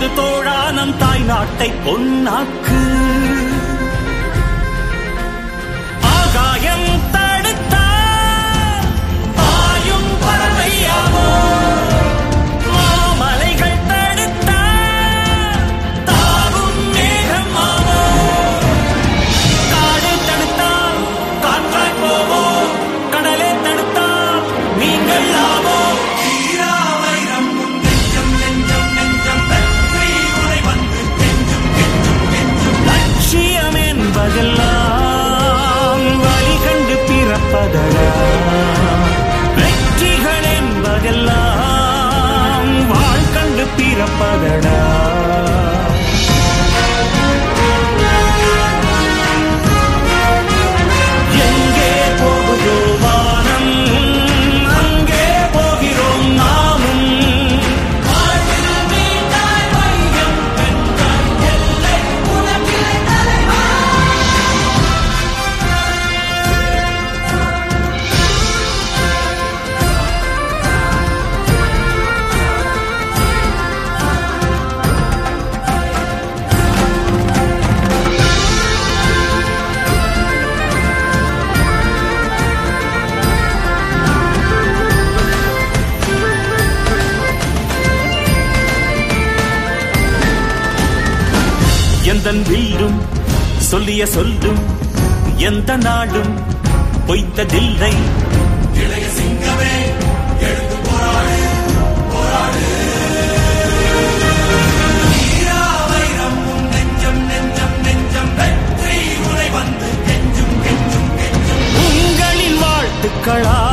எனது தோழானம் தாய் நாட்டை பொன்னாக்கு ஆகாயம் தடுத்தால் பாயும் பறவையாவோ மாமலைகள் தடுத்தால் தாவும் மேகமாவோ காடு தடுத்தால் காற்றாய் போவோம் கடலே தடுத்தால் நீங்கள் ஆவோம் ஈராவைரம் உன் நெஞ்சம் நெஞ்சம் நெஞ்சம் வெற்றி உரை வந்து கெஞ்சும் கெஞ்சும் கெஞ்சும் லட்சியம் என்பதெல்லாம் வழி கண்டு பிறப்பதடா வெற்றிகள் என்பதெல்லாம் வாழ் கண்டு பிறப்பதடா எங்கே போகுதோ வானம் அங்கே போகிறோம் நாமும் வாழ்வில் மீண்டாய் வையம் வென்றாய் எல்லை உனக்கில்லை தலைவா எந்தன் வில்லும் சொல்லிய சொல்லும் எந்த நாளும் பொய்த்ததில்லை இளைய சிங்கமே எழுந்து போராடு போராடு ஈராவைரம் உன் நெஞ்சம் நெஞ்சம் நெஞ்சம் வெற்றி உரை வந்து கெஞ்சும் கெஞ்சும் கெஞ்சும் உங்களின் வாழ்த்துக்களா